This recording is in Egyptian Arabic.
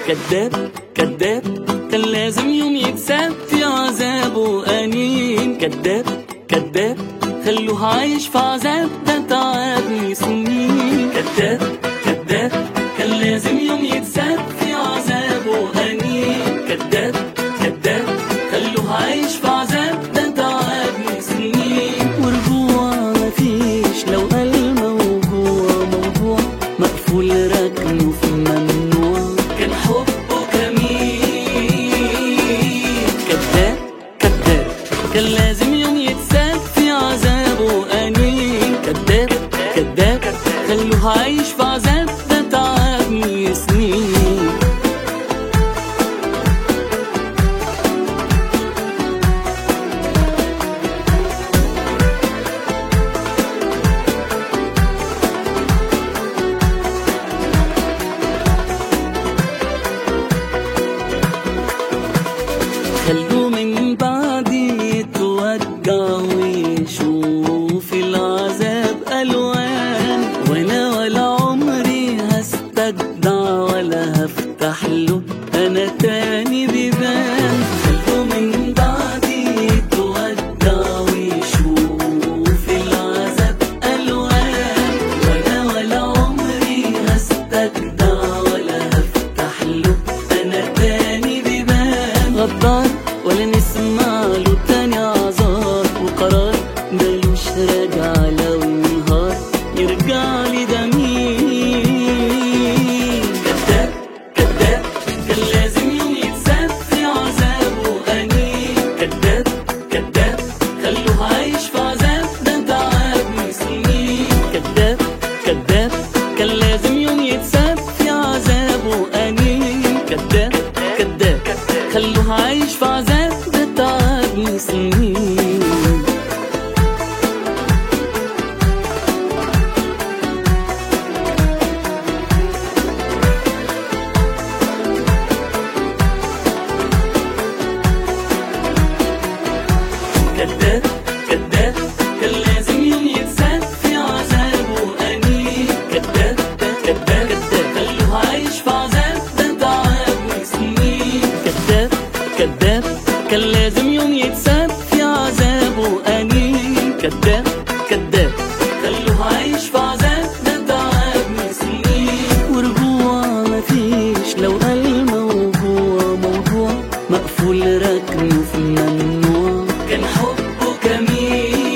كذاب كذاب كان لازم يوم يتساب في عذاب وأنين كذاب كذاب خلوه عايش في عذاب ده تعبني سنين كذاب كذاب كان لازم يوم يتساب في عذاب وأنين كذاب كذاب خلوه عايش في عذاب ده تعبني سنين ورجوع مفيش لو قال موضوع موضوع مقفول ركنه في ممنوع كان حبه جميل كذاب كذاب كان لازم يوم يتساب في عذابه أنين كذاب كذاب خلوه عايش في عذاب ده تعبني سنين خلوه من بعدي يتوجع ويشوف العذاب ألوان وانا ولا عمري هستجدع ولا هفتح له انا تاني بيبان خلوه من بعدي يتوجع ويشوف العذاب ألوان وانا ولا عمري هستجدع ولا هفتح له انا تاني بيبان غدار ولا نسمع له تاني اعذار وقرار ملوش راجع لو انهار يرجع لي ده مين كذاب كذاب كان لازم يوم يتساب في عذابه انين كذاب كذاب خلوه عايش في عذاب ده تعبني سنين كذاب كذاب كان لازم يوم يتساب في عذابه انين كذاب كذاب خلوه عايش في عذاب ده تعبني سنين كذاب كذاب كان لازم يوم يتساب في عذابه أنين كذاب كذاب كذاب خلوه عايش في عذاب ده تعبني سنين كذاب كذاب كان لازم يوم يتساب في عذابه أنين كذاب كذاب خلوه عايش في عذاب ده تعبني سنين ورجوع مفيش لو قال موضوع موضوع مقفول ركنه في ممنوع كان حبه جميل